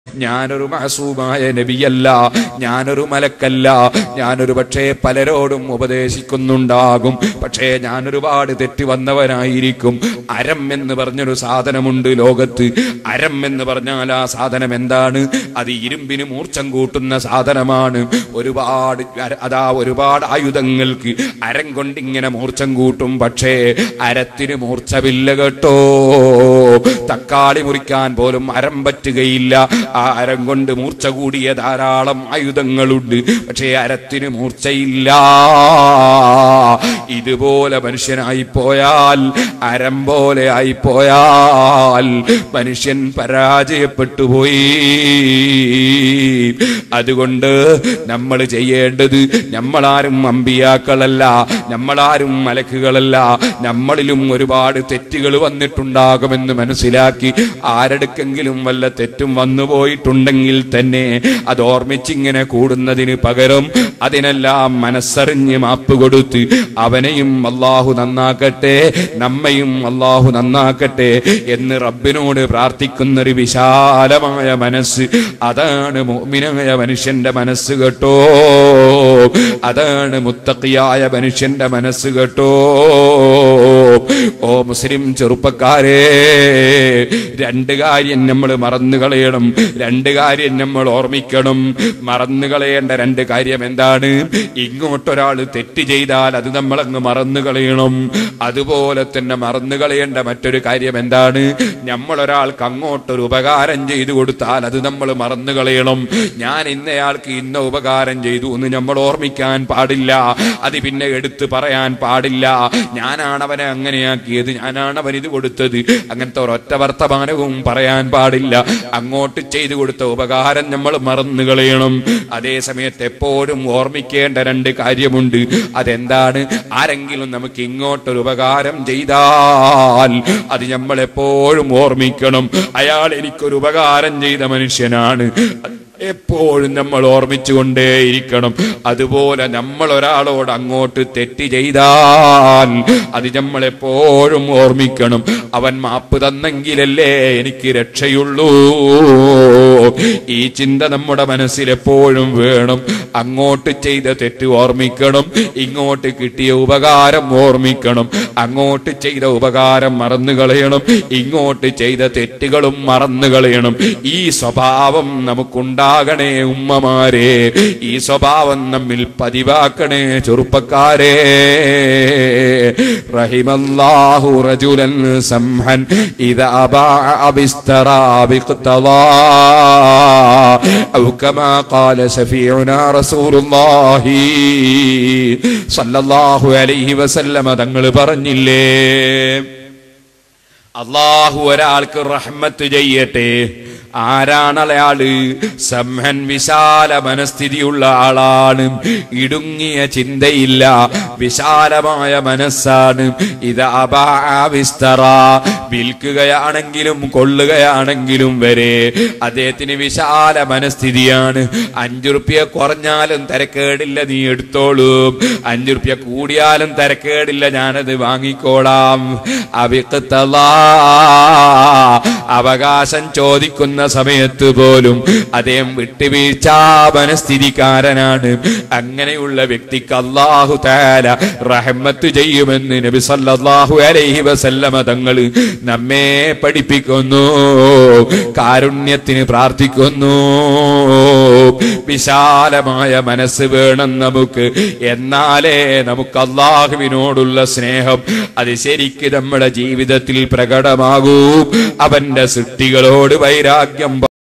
ഞാനൊരു മാസൂമായ നബിയല്ല ഞാനൊരു മലക്കല്ല ഞാനൊരു പക്ഷേ പലരോടും ഉപദേശിക്കുന്നുണ്ടാകും പക്ഷേ ഞാൻ ഒരുപാട് തെറ്റി വന്നവനായിരിക്കും അരം എന്ന് പറഞ്ഞൊരു സാധനമുണ്ട് ലോകത്ത് അരം എന്ന് പറഞ്ഞാൽ ആ സാധനം എന്താണ് അത് ഇരുമ്പിന് മൂർച്ചം കൂട്ടുന്ന സാധനമാണ് ഒരുപാട് അര- അതാ ഒരുപാട് ആയുധങ്ങൾക്ക് അരം കൊണ്ടിങ്ങനെ മൂർച്ചം കൂട്ടും പക്ഷേ അരത്തിന് മൂർച്ചമില്ല കേട്ടോ തക്കാളി മുറിക്കാൻ പോലും അരം പറ്റുകയില്ല ആ അരം കൊണ്ട് മൂർച്ച കൂടിയ ധാരാളം ആയുധങ്ങളുണ്ട് പക്ഷേ അരത്തിന് മൂർച്ചയില്ല ഇതുപോലെ മനുഷ്യനായി പോയാൽ അരം പോലെ ആയി പോയാൽ മനുഷ്യൻ പരാജയപ്പെട്ടു പോയി അതുകൊണ്ട് നമ്മൾ ചെയ്യേണ്ടത് നമ്മളാരും അമ്പിയാക്കളല്ല നമ്മളാരും മലക്കുകളല്ല നമ്മളിലും ഒരുപാട് തെറ്റുകൾ വന്നിട്ടുണ്ടാകുമെന്ന് മനസ്സിലാക്കി ആരെടുക്കെങ്കിലും വല്ല തെറ്റും വന്നു പോയിട്ടുണ്ടെങ്കിൽ തന്നെ അത് ഓർമ്മിച്ചിങ്ങനെ കൂടുന്നതിന് പകരം അതിനെല്ലാം മനസ്സറിഞ്ഞ് മാപ്പ് കൊടുത്ത് അവനെയും അള്ളാഹു നന്നാക്കട്ടെ നമ്മയും അള്ളാഹു നന്നാക്കട്ടെ എന്ന് റബ്ബിനോട് പ്രാർത്ഥിക്കുന്ന ഒരു വിശാലമായ മനസ്സ് അതാണ് മോമിനായ മനുഷ്യന്റെ മനസ്സ് കേട്ടോ അതാണ് മുത്തക്കിയായ മനുഷ്യന്റെ മനസ്സ് കേട്ടോ ഓ മുസ്ലിം ചെറുപ്പക്കാരെ രണ്ട് കാര്യം നമ്മൾ മറന്നു കളയണം രണ്ട് കാര്യം നമ്മൾ ഓർമ്മിക്കണം മറന്നു കളയേണ്ട രണ്ട് കാര്യം എന്താണ് ഇങ്ങോട്ടൊരാൾ തെറ്റ് ചെയ്താൽ അത് നമ്മളങ്ങ് മറന്നു കളയണം അതുപോലെ തന്നെ മറന്നു കളയേണ്ട മറ്റൊരു കാര്യം എന്താണ് നമ്മൾ ഒരാൾക്ക് അങ്ങോട്ടൊരു ഉപകാരം ചെയ്തു കൊടുത്താൽ അത് നമ്മൾ മറന്നു കളയണം ഞാൻ ഇന്നയാൾക്ക് ഇന്ന ഉപകാരം ചെയ്തു എന്ന് നമ്മൾ ഓർമ്മിക്കാൻ പാടില്ല അത് പിന്നെ എടുത്തു പറയാൻ പാടില്ല ഞാനാണ് അവനെ അങ്ങനെയാക്കിയത് ഞാനാണ് അവൻ ഇത് കൊടുത്തത് അങ്ങനത്തെ ഒരൊറ്റ വർത്തമാനവും പറയാൻ പാടില്ല അങ്ങോട്ട് ചെയ്തു കൊടുത്ത ഉപകാരം നമ്മൾ മറന്നു കളയണം അതേ സമയത്ത് എപ്പോഴും ഓർമ്മിക്കേണ്ട രണ്ട് കാര്യമുണ്ട് അതെന്താണ് ആരെങ്കിലും നമുക്ക് ഇങ്ങോട്ടൊരു ഉപകാരം ചെയ്താൽ അത് നമ്മൾ എപ്പോഴും ഓർമ്മിക്കണം അയാൾ എനിക്കൊരു ഉപകാരം ചെയ്ത മനുഷ്യനാണ് എപ്പോഴും നമ്മൾ ഓർമ്മിച്ചുകൊണ്ടേയിരിക്കണം അതുപോലെ നമ്മൾ ഒരാളോട് അങ്ങോട്ട് തെറ്റ് ചെയ്താൽ അത് നമ്മൾ എപ്പോഴും ഓർമ്മിക്കണം അവൻ മാപ്പ് തന്നെങ്കിലല്ലേ എനിക്ക് രക്ഷയുള്ളൂ ഈ ചിന്ത നമ്മുടെ മനസ്സിൽ എപ്പോഴും വേണം അങ്ങോട്ട് ചെയ്ത തെറ്റ് ഓർമ്മിക്കണം ഇങ്ങോട്ട് കിട്ടിയ ഉപകാരം ഓർമ്മിക്കണം അങ്ങോട്ട് ചെയ്ത ഉപകാരം മറന്നു കളയണം ഇങ്ങോട്ട് ചെയ്ത തെറ്റുകളും മറന്നു കളയണം ഈ സ്വഭാവം നമുക്കുണ്ടാകണേ ഉമ്മമാരെ ഈ സ്വഭാവം നമ്മിൽ പതിവാക്കണേ ചെറുപ്പക്കാരെ റഹിമല്ലാഹു റജുലൻ സംഹൻ ഇദാ ബാഅ ബിസ്തറാ ബിഖ്തദാ ഔ കമാ ഖാല സഫീഉനാ റസൂലുള്ളാഹി സല്ലല്ലാഹു അലൈഹി വസല്ലമ തങ്ങൾ പറഞ്ഞില്ലേ അള്ളാഹു ഒരാൾക്ക് റഹ്മത്ത് ചെയ്യട്ടെ ആരാണ് അയാള് സംഹൻ വിശാല മനസ്ഥിതിയുള്ള ആളാണ് ഇടുങ്ങിയ ചിന്തയില്ല വിശാലമായ മനസ്സാണ് ഇത് അപാവിസ്തറ വിൽക്കുകയാണെങ്കിലും കൊള്ളുകയാണെങ്കിലും വരെ അദ്ദേഹത്തിന് വിശാല മനസ്ഥിതിയാണ് അഞ്ചു റുപ്യ കുറഞ്ഞാലും തരക്കേടില്ല നീ എടുത്തോളൂ അഞ്ചു റുപ്യ കൂടിയാലും തരക്കേടില്ല ഞാനത് വാങ്ങിക്കോളാം അവിക്കത്തലാ അവകാശം ചോദിക്കുന്ന സമയത്ത് പോലും അദ്ദേഹം വിട്ടുവീഴ്ച മനസ്ഥിതിക്കാരനാണ് അങ്ങനെയുള്ള വ്യക്തിക്ക് അള്ളാഹു താല റഹ്മത്ത് ചെയ്യുമെന്ന് നബി സല്ലല്ലാഹു അലൈഹി വസല്ലമ തങ്ങൾ നമ്മെ പഠിപ്പിക്കുന്നു കാരുണ്യത്തിന് പ്രാർത്ഥിക്കുന്നു വിശാലമായ മനസ്സ് വേണം നമുക്ക് എന്നാലേ നമുക്ക് അള്ളാഹുവിനോടുള്ള സ്നേഹം അത് ശരിക്ക് നമ്മുടെ ജീവിതത്തിൽ പ്രകടമാകൂ അവന്റെ സൃഷ്ടികളോട് വൈരാഗ്യം